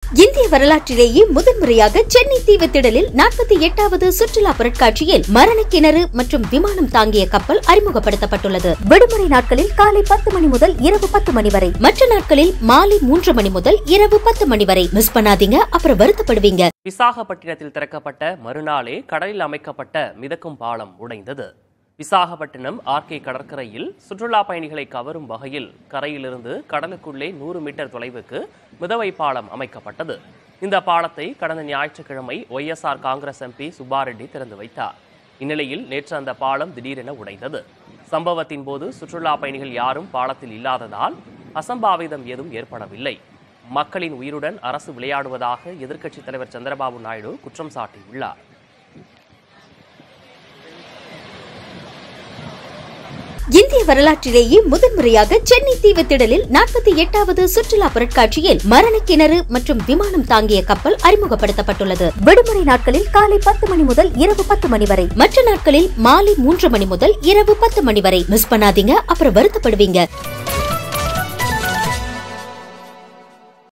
இந்திய வரலாற்றிலேயே முதன்முறையாக சென்னை தீவுத்திடலில் நாற்பத்தி எட்டாவது சுற்றுலா பொருட்காட்சியில் மரண கிணறு மற்றும் விமானம் தாங்கிய கப்பல் அறிமுகப்படுத்தப்பட்டுள்ளது விடுமுறை நாட்களில் காலை பத்து மணி முதல் இரவு பத்து மணி வரை மற்ற நாட்களில் மாலை மூன்று மணி முதல் இரவு பத்து மணி வரை மிஸ் பண்ணாதீங்க அப்புறம் வருத்தப்படுவீங்க விசாகப்பட்டினத்தில் திறக்கப்பட்ட மறுநாளே கடலில் அமைக்கப்பட்ட மிதக்கும் பாலம் உடைந்தது விசாகப்பட்டினம் ஆர்கே கடற்கரையில் சுற்றுலா பயணிகளை கவரும் வகையில் கரையிலிருந்து கடலுக்குள்ளே நூறு மீட்டர் தொலைவுக்கு மிதவை பாலம் அமைக்கப்பட்டது இந்த பாலத்தை கடந்த ஞாயிற்றுக்கிழமை ஒய்எஸ்ஆர் காங்கிரஸ் எம்பி சுப்பாரெட்டி திறந்து வைத்தார் இந்நிலையில் நேற்று அந்த பாலம் திடீரென உடைந்தது சம்பவத்தின் போது சுற்றுலா பயணிகள் யாரும் பாலத்தில் இல்லாததால் அசம்பாவிதம் ஏதும் ஏற்படவில்லை மக்களின் உயிருடன் அரசு விளையாடுவதாக எதிர்க்கட்சித் தலைவர் சந்திரபாபு நாயுடு குற்றம் சாட்டியுள்ளார் இந்திய வரலாற்றிலேயே முதன்முறையாக சென்னை தீவுத்திடலில் நாற்பத்தி எட்டாவது சுற்றுலா பொருட்காட்சியில் மரண கிணறு மற்றும் விமானம் தாங்கிய கப்பல் அறிமுகப்படுத்தப்பட்டுள்ளது விடுமுறை நாட்களில் காலை பத்து மணி முதல் இரவு பத்து மணி வரை மற்ற நாட்களில் மாலை மூன்று மணி முதல் இரவு பத்து மணி வரை மிஸ் பண்ணாதீங்க அப்புறம் வருத்தப்படுவீங்க